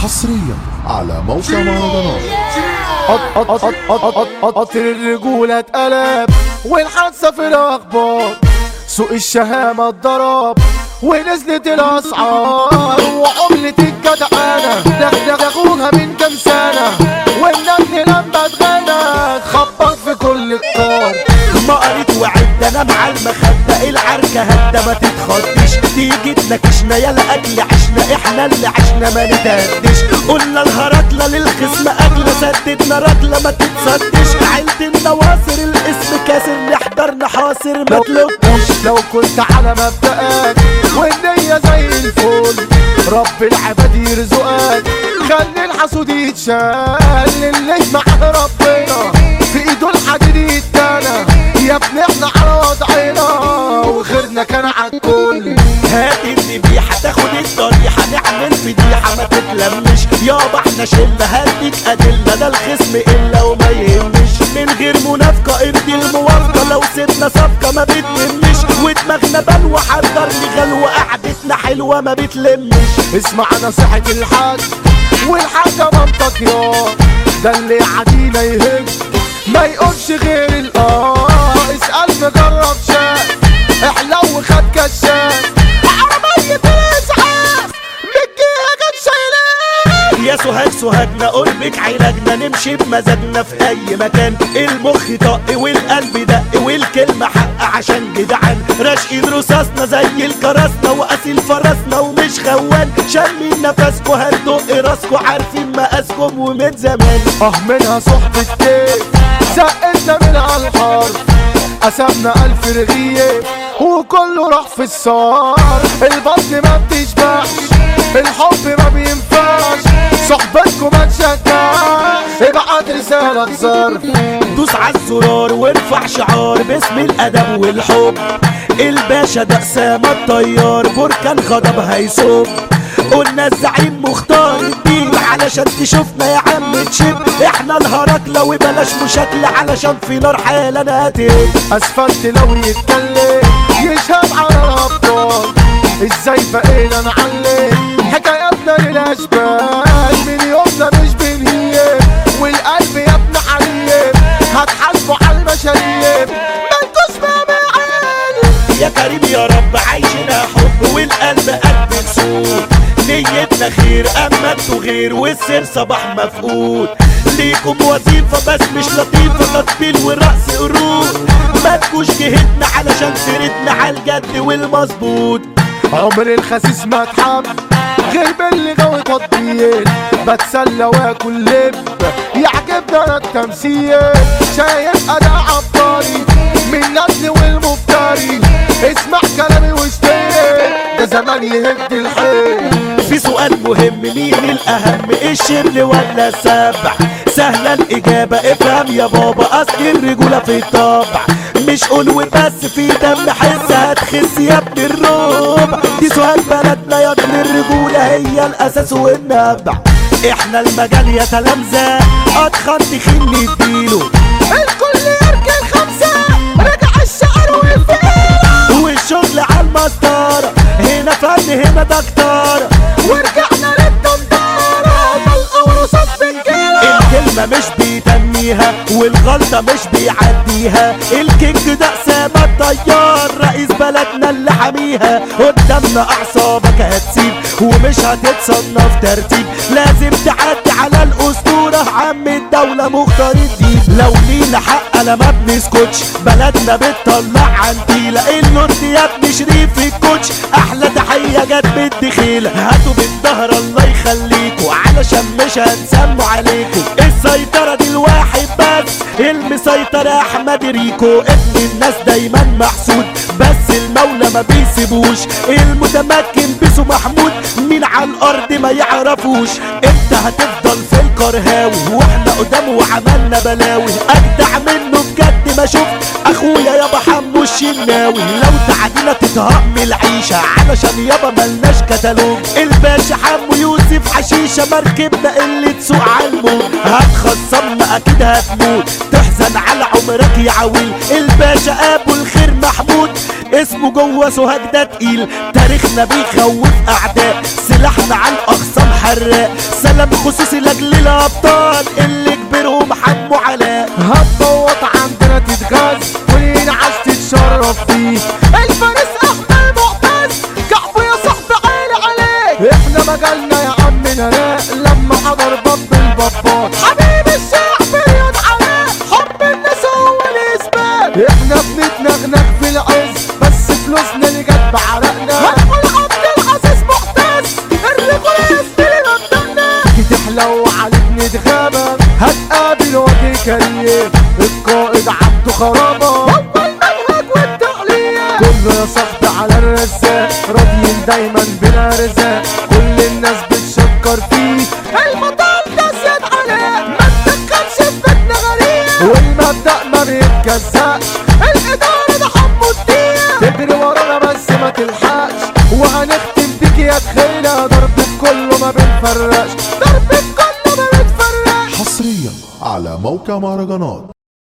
حصريا على موقع مهرجانات قطر الرجولة اتقلب والحادثة في الأخبار سوق الشهامة اتضرب ونزلت الأسعار وعملة الجدعانة دغدغوها من كام سنة والنجم لما اتغنى خبط في كل القار ما قريت وعد انا مع المخدة العركة هدى ما تتخضش تيجي تناكشنا يا الاجل عشنا احنا اللي عشنا ما نتهدش قلنا الهرطلة للخصم اجلة سددنا رجلة ما تتصدش عيلة النواصر الاسم كاسر نحضر نحاصر ما تلوكش لو كنت على مبدأك والنية زي الفل رب العباد يرزقك خلي الحسود يتشال اللي معاه ربنا في ايده الحديد يتانا يا ابني احنا على وضعنا وخيرنا كان عالكل هات الذبيحة تاخد الضريحة نعمل فضيحة ما تتلمش يابا احنا شلة هديك أدلة ده الخصم إلا وما يهمش من غير منافقة ارضي الموافقة لو سيبنا صفقة ما بتهمش ودماغنا بلوى حضر لي غلوة قعدتنا حلوة ما بتلمش اسمع نصيحة الحاج والحاجة مامتك يا ده اللي عدينا يهج ما يقولش غير الاه اسأل مجرب شاف احلو وخد كشاف عربية الاسعاف مديها كانت شايلاه يا سوهاج سوهاجنا قربك علاجنا نمشي بمزاجنا في اي مكان المخ طق والقلب دق والكلمة حق عشان جدعان راشقين رصاصنا زي الكراسنا وقاسين فرسنا ومش خوان شامين نفسكوا هندق راسكوا عارفين مقاسكم ومن زمان اه منها صحبة كيف زقتنا من على الحرب قسمنا ألف رغيف وكله راح في الصار البطن ما بتشبعش الحب ما بينفعش صحبتكم ما تشجعش ابعت رسالة ظرف دوس على الزرار وارفع شعار باسم الادب والحب الباشا ده اسامه الطيار بركان غضب هيصب قلنا الزعيم مختار الدين علشان تشوفنا يا عم تشب احنا الهرجلة وبلاش مشاكلة علشان في نار حالا هتب اسفلت لو يتكلم يشهد على الابطال ازاي بقينا نعلم حكاياتنا للاشبال من يومنا مش بنهيب والقلب يا ابن عليم هتحاسبوا على المشاريب ما انتوش معانا يا كريم يا رب عايشنا حب والقلب قلب سود نيتنا خير اما انتوا غير والسر صباح مفقود ليكم وظيفة بس مش لطيفة تطبيل ورقص قرود ما تكوش جهتنا علشان سيرتنا على الجد والمظبوط عمر الخسيس ما اتحب غير باللي غوي تطبيل بتسلى واكل لب يعجبني انا التمثيل شايف اداء عبقري من نسل والمفتري اسمع كلامي واشتري ده زمان يهد الحيل في سؤال مهم مين الأهم الشبل ولا السبع سهلة الإجابة افهم يا بابا أصل الرجولة في الطبع مش قول وبس في دم حس هتخس يا ابن الربع دي سؤال بلدنا يا ابن الرجولة هي الأساس والنبع احنا المجال يا تلامذة أتخن تخين نديله الكل يركن خمسة رجع الشعر والفيلة والشغل على المسطرة هنا فن هنا دكتورة ورجعنا للدندارة طلقة ورصاص بالجيلة الكلمة مش بيتنيها والغلطة مش بيعديها الكينج ده أسامة الطيار رئيس بلدنا اللي حاميها قدامنا أعصابك هتسيب ومش هتتصنف ترتيب لازم تعدي على الأسطورة عم الدولة مختار الدين لو لينا حق أنا ما بنسكتش بلدنا بتطلع عنتيلة اللورد يا ابن شريف الكوتش أحلى تحية جت بالدخيلة هاتوا بالظهر الله يخليكوا علشان مش هنسموا عليكوا السيطرة دي الواحد بس المسيطر يا احمد ريكو ابن الناس دايما محسود بس المولى ما بيسيبوش المتمكن بيسو محمود مين على الارض ما يعرفوش انت هتفضل في القرهاوي واحنا قدامه وعملنا بلاوي اجدع منه بجد ما شفت اخويا يابا حمو الشناوي لو تعدينا تتهق من العيشة علشان يابا ملناش كتالوج الباشا حمو يوسف حشيشة مركبنا اللي تسوق عالموج هتخصمنا اكيد هتموت تحزن على عمرك يا عويل الباشا ابو الخير محمود اسمه جوه سوهاج ده تقيل تاريخنا بيخوف اعداء سلاحنا على الاخصام حراق سلام خصوصي لاجل الابطال اللي كبرهم حمو علاء هتبوط عندنا تتغاز ولينا عاش تتشرف فيه الفارس احمد معتز كعبه يا صاحبي عالي عليك احنا مجالنا يا عم نلاق لما حضر باب البابات حبيب الشعب رياض علاء حب الناس هو الاثبات احنا بنتنغنغ في العز بس فلوسنا اللي جت بعرقنا هنقول عبد العزيز معتز الرجل يستلم مبدأنا تحلو عليك نتغابى هتقابل وجه كريم القائد عبده خرابة هو المنهج والتعليم كله يا صاحبي على الرزاق راضيين دايما بلا رزاق كل الناس بتشكر فيه المطار ده زياد عليه ما تدخلش في بيتنا غريب والمبدأ ما بيتجزأش الإدارة ده حمو الدين تجري ورانا بس ما تلحقش وهنختم بيك يا تخيلة ضرب كله ما بنفرقش ضرب كله ما بنفرقش حصريا على موقع مهرجانات